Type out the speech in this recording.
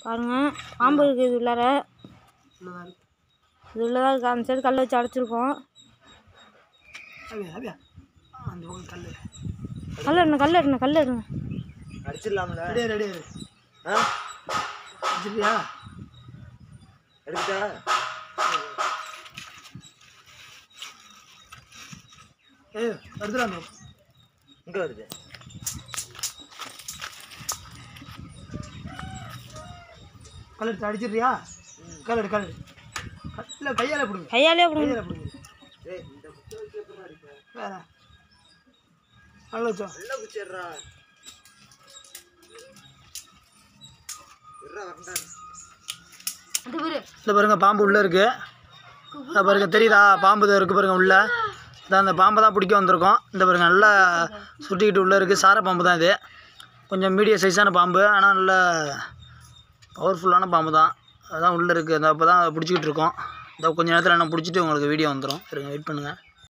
பாருங்க பாம்பு இருக்குது இது உள்ளார உள்ளதான் இருக்கு இது உள்ளதாக இருக்குது அந்த சைடு கல் வச்சு அடைச்சிருக்கோம் அப்படியா அப்படியா அந்த பக்கம் கல் கல் எடுங்க கல் எடுங்க கல் எடுங்க அடிச்சிடலாம்ல ரெடியா ரெடியா இரு ஆ வச்சிருக்கியா எடுத்துட்டா ஏய் எடுத்துடா அந்த இங்கே வருது கல் எடுத்து அடிச்சிடுறியா கல் எடு கல் எடு இல்லை கையால் பிடிங்க கையாலே பிடிங்க கையால் பிடிங்க ஏய் இந்த குச்சி வச்சு எப்படி அடிப்பேன் வேற நல்லா வச்சோம் நல்லா குச்சிடுறா விட்றா வரண்டாங்க இது பாரு இந்த பாருங்க பாம்பு உள்ளே இருக்கு இந்த பாருங்க தெரியுதா பாம்பு தான் இருக்குது பாருங்க உள்ள இதான் அந்த பாம்பை தான் பிடிக்க வந்திருக்கோம் இந்த பாருங்க நல்லா சுட்டிக்கிட்டு உள்ளே இருக்குது சார பாம்பு தான் இது கொஞ்சம் மீடியம் சைஸான பாம்பு ஆனால் நல்ல பவர்ஃபுல்லான பாம்பு தான் அதான் உள்ளே இருக்குது அந்த அப்போ தான் பிடிச்சிக்கிட்டு இருக்கோம் இந்த கொஞ்ச நேரத்தில் நான் பிடிச்சிட்டு உங்களுக்கு வீடியோ வந்துடும் இருங்க வெயிட் பண்ணுங்கள்